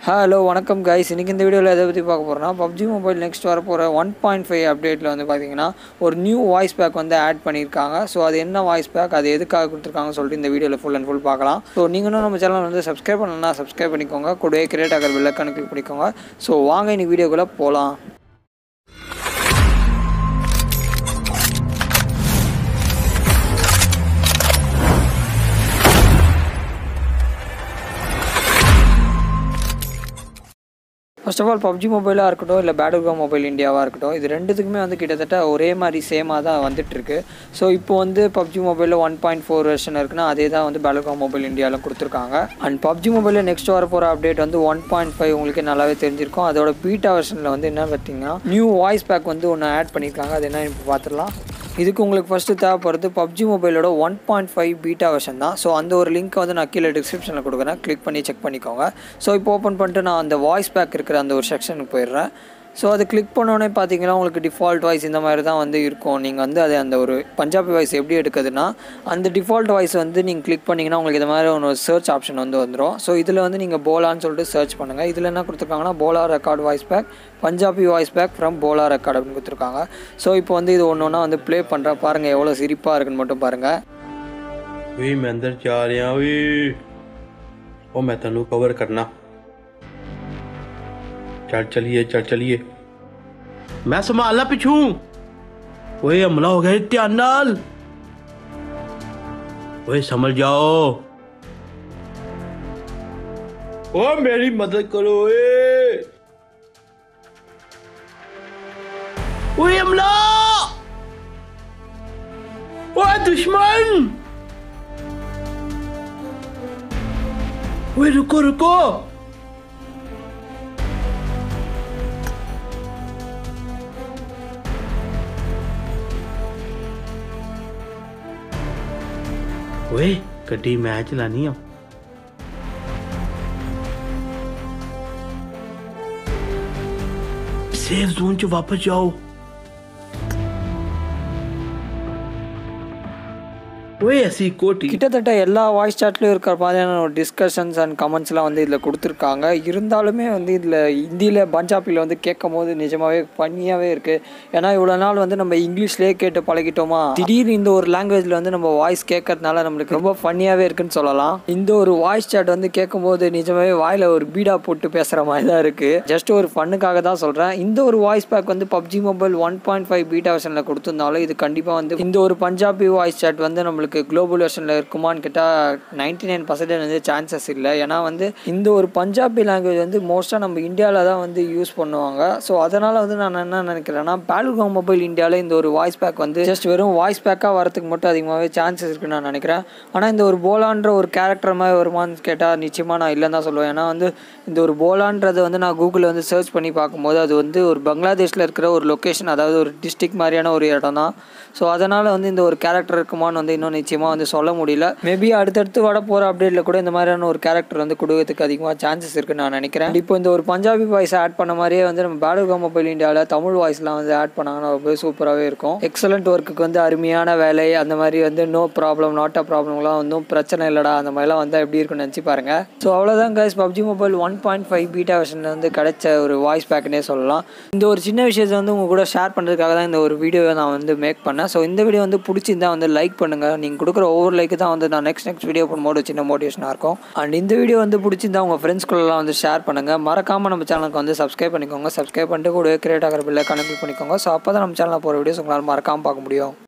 hello வணக்கம் guys இன்றைக்கி இந்த வீடியோவில் எதை பற்றி பார்க்க போகிறோம்னா பப்ஜி மொபைல் நெக்ஸ்ட் வர போகிற ஒன் பாயிண்ட் ஃபைவ் அப்டேட்டில் வந்து பார்த்தீங்கன்னா ஒரு நியூ வாய்ஸ் பேக் வந்து ஆட் பண்ணியிருக்காங்க ஸோ அது என்ன வாய்ஸ் பேக் அது எதுக்காக கொடுத்துருக்காங்கன்னு சொல்லிட்டு இந்த வீடியோவில் ஃபுல் அண்ட் ஃபுல் பார்க்கலாம் ஸோ நீங்களும் நம்ம சேனல் வந்து சப்ஸ்கிரைப் பண்ணலன்னா சப்ஸ்கிரைப் பண்ணிக்கோங்க கூடவே கிரியேட் ஆகிற பெல்லைக்கான கிளிக் பண்ணிக்கோங்க ஸோ வாங்க இன்னைக்கு வீடியோக்குள்ளே போகலாம் ஃபர்ஸ்ட் ஆஃப் ஆல் பப்ஜி மொபைலாக இருக்கட்டும் இல்லை பேட்டில் மொபைல் இந்தியாவாக இருக்கட்டும் இது ரெண்டுத்துக்குமே வந்து கிட்டத்தட்ட ஒரே மாதிரி சேமாக தான் வந்துட்டுருக்கு ஸோ இப்போ வந்து பப்ஜி மொபைலில் ஒன் பாயிண்ட் ஃபோர் வெர்ஷன் இருக்குன்னா அதே தான் வந்து பேட்டில் மொபைல் இந்தியாவில் கொடுத்துருக்காங்க அண்ட் பப்ஜி மொபைலில் நெக்ஸ்ட் வர போகிற அப்டேட் வந்து ஒன் பாயிண்ட் ஃபைவ் உங்களுக்கு நல்லாவே தெரிஞ்சிருக்கும் அதோட பீட்டா வெர்ஷனில் வந்து என்ன பார்த்தீங்கன்னா நியூ வாய்ஸ் பேக் வந்து ஒன்று ஆட் பண்ணியிருக்காங்க அது என்ன இப்போ பார்த்துடலாம் இதுக்கு உங்களுக்கு ஃபஸ்ட்டு தேவைப்படுறது பப்ஜி மொபைலோட one point five beta version தான் ஸோ அந்த ஒரு லிங்க்கை வந்து நான் கீழே டிஸ்கிரிப்ஷனில் கொடுக்குறேன் கிளிக் பண்ணி செக் பண்ணிக்கோங்க ஸோ இப்போ ஓப்பன் பண்ணிட்டு நான் அந்த வாய்ஸ் பேக் இருக்கிற அந்த ஒரு செக்ஷனுக்கு போயிடுறேன் ஸோ அது கிளிக் பண்ணோடனே பார்த்தீங்கன்னா உங்களுக்கு டிஃபால்ட் வாய்ஸ் இந்த மாதிரி தான் வந்து இருக்கும் நீங்கள் வந்து அது அந்த ஒரு பஞ்சாபி வாய்ஸ் எப்படி எடுக்குதுன்னா அந்த டிஃபால்ட் வாய்ஸ் வந்து நீங்கள் கிளிக் பண்ணிங்கன்னா உங்களுக்கு இந்த மாதிரி ஒரு சர்ச் ஆப்ஷன் வந்து வந்துடும் ஸோ இதில் வந்து நீங்கள் போலான்னு சொல்லிட்டு சர்ச் பண்ணுங்கள் இதில் என்ன கொடுத்துருக்காங்கன்னா போலா record voice pack Punjabi voice pack from போலா ரெக்கார்ட் அப்படின்னு கொடுத்துருக்காங்க ஸோ இப்போ வந்து இது ஒன்று ஒன்றா வந்து ப்ளே பண்ணுறேன் பாருங்கள் எவ்வளோ சிரிப்பாக இருக்குன்னு மட்டும் பாருங்கள் ਓਏ ਮੈਂ ਅੰਦਰ ਜਾ ਰਿਹਾ ਓਏ ਉਹ ਮੈਂ ਤੈਨੂੰ ਕਵਰ ਕਰਨਾ ਚੱਲ ਚਲੀਏ ਚੱਲ ਚਲੀਏ ਮੈਂ ਸੰਭਾਲਣਾ ਪਿੱਛੂ ਓਏ ਹਮਲਾ ਹੋ ਗਿਆ ਏ, ਧਿਆਨ ਨਾਲ ਓਏ ਸਮਝ ਜਾਓ ਓ ਮੇਰੀ ਮਦਦ ਕਰੋ ਓਏ ਓਏ ਹਮਲਾ ਓਏ ਦੁਸ਼ਮਨ ओए रुको रुको ओए गड्डी मैं चलानी आ सेफ जोन च वापस जाओ ओए ऐसी कोटी கிட்டத்தட்ட எல்லா வாய்ஸ் சாட்லையும் இருக்கிற மாதிரியான ஒரு டிஸ்கஷன்ஸ் அண்ட் கமெண்ட்ஸ்லாம் வந்து இதில் கொடுத்துருக்காங்க இருந்தாலுமே வந்து இதில் ஹிந்தியில் பஞ்சாபியில் வந்து கேட்கும் போது நிஜமாவே பண்ணியாகவே இருக்குது ஏன்னா இவ்வளோ நாள் வந்து நம்ம இங்கிலீஷ்லேயே கேட்டு பழகிட்டோமா திடீர்னு இந்த ஒரு லாங்குவேஜில் வந்து நம்ம வாய்ஸ் கேட்கறதுனால நம்மளுக்கு ரொம்ப ஃபன்னியாகவே இருக்குன்னு சொல்லலாம் இந்த ஒரு வாய்ஸ் சாட் வந்து கேட்கும்போது நிஜமாவே வாயில் ஒரு பீடா போட்டு பேசுகிற மாதிரி தான் இருக்குது ஜஸ்ட் ஒரு ஃபன்னுக்காக தான் சொல்கிறேன் இந்த ஒரு வாய்ஸ் பேக் வந்து PUBG mobile one point five beta வெர்ஷனில் கொடுத்துருந்தாலும் இது கண்டிப்பாக வந்து இந்த ஒரு பஞ்சாபி வாய்ஸ் சாட் வந்து நம்மளுக்கு குளோபல் வெர்ஷனில் இருக்குமான்னு கேட்டால் நைன்டி நைன் பர்சன்டேஜ் வந்து சான்சஸ் இல்லை ஏன்னா வந்து இந்த ஒரு பஞ்சாபி லாங்குவேஜ் வந்து மோஸ்ட்டாக நம்ம இந்தியாவில் தான் வந்து யூஸ் பண்ணுவாங்க ஸோ அதனால் வந்து நான் என்ன நினைக்கிறேன்னா பேல்காம் மொபைல் இந்தியாவில் இந்த ஒரு வாய்ஸ் பேக் வந்து ஜஸ்ட் வெறும் வாய்ஸ் பேக்காக வரதுக்கு மட்டும் அதிகமாகவே சான்சஸ் இருக்குன்னு நான் நினைக்கிறேன் ஆனால் இந்த ஒரு போலான்ற ஒரு கேரக்டர் மாதிரி வருமான்னு கேட்டால் நிச்சயமாக நான் இல்லைன்னு தான் சொல்லுவேன் ஏன்னா வந்து இந்த ஒரு போலான்றதை வந்து நான் கூகுளில் வந்து சர்ச் பண்ணி பார்க்கும்போது அது வந்து ஒரு பங்களாதேஷில் இருக்கிற ஒரு லொக்கேஷன் அதாவது ஒரு டிஸ்ட்ரிக்ட் மாதிரியான ஒரு இடம் தான் ஸோ அதனால் வந்து இந்த ஒரு கேரக்டர் இருக்குமான்னு வந்து இன்னும் நிச்சயமாக வந்து சொல்ல முடியல மேபி அடுத்தடுத்து வர போகிற அப்டேட்டில் கூட இந்த மாதிரியான ஒரு கேரக்டர் வந்து கொடுக்கறதுக்கு அதிகமாக சான்சஸ் இருக்குன்னு நான் நினைக்கிறேன் இப்போ இந்த ஒரு பஞ்சாபி வாய்ஸ் ஆட் பண்ண மாதிரியே வந்து நம்ம பேடர்கா மொபைல் இந்தியாவில் தமிழ் வாய்ஸ்லாம் வந்து ஆட் பண்ணாங்கன்னா ரொம்ப சூப்பராகவே இருக்கும் எக்ஸலண்ட் ஒர்க்குக்கு வந்து அருமையான வேலை அந்த மாதிரி வந்து நோ ப்ராப்ளம் நாட் அ ப்ராப்ளம்லாம் வந்து பிரச்சனை இல்லைடா அந்த மாதிரிலாம் வந்து எப்படி இருக்குன்னு நினச்சி பாருங்க ஸோ அவ்வளோதான் guys PUBG mobile one point five beta வெர்ஷனில் வந்து கிடைச்ச ஒரு வாய்ஸ் பேக்குன்னே சொல்லலாம் இந்த ஒரு சின்ன விஷயத்தை வந்து உங்கள் கூட ஷேர் பண்ணுறதுக்காக தான் இந்த ஒரு வீடியோவை நான் வந்து மேக் பண்ணேன் ஸோ இந்த வீடியோ வந்து பிடிச்சிருந்தா வந்து லைக் பண்ணுங்கள் நீங்கள் கொடுக்குற ஒவ்வொரு லைக்கு தான் வந்து நான் நெக்ஸ்ட் நெக்ஸ்ட் வீடியோ பண்ணும்போது சின்ன மோட்டிவேஷனாக இருக்கும் அண்ட் இந்த வீடியோ வந்து பிடிச்சிருந்தா உங்கள் ஃப்ரெண்ட்ஸ்குள்ளலாம் வந்து ஷேர் பண்ணுங்கள் மறக்காமல் நம்ம சேனலுக்கு வந்து சப்ஸ்கிரைப் பண்ணிக்கோங்க சப்ஸ்கிரைப் பண்ணிட்டு கூட கிரியேட் ஆகிற பில்லை கனெக்ட் பண்ணிக்கோங்க ஸோ அப்போ தான் நம்ம சேனலில் போகிற வீடியோஸ் உங்களால் மறக்காமல் பார்க்க முடியும்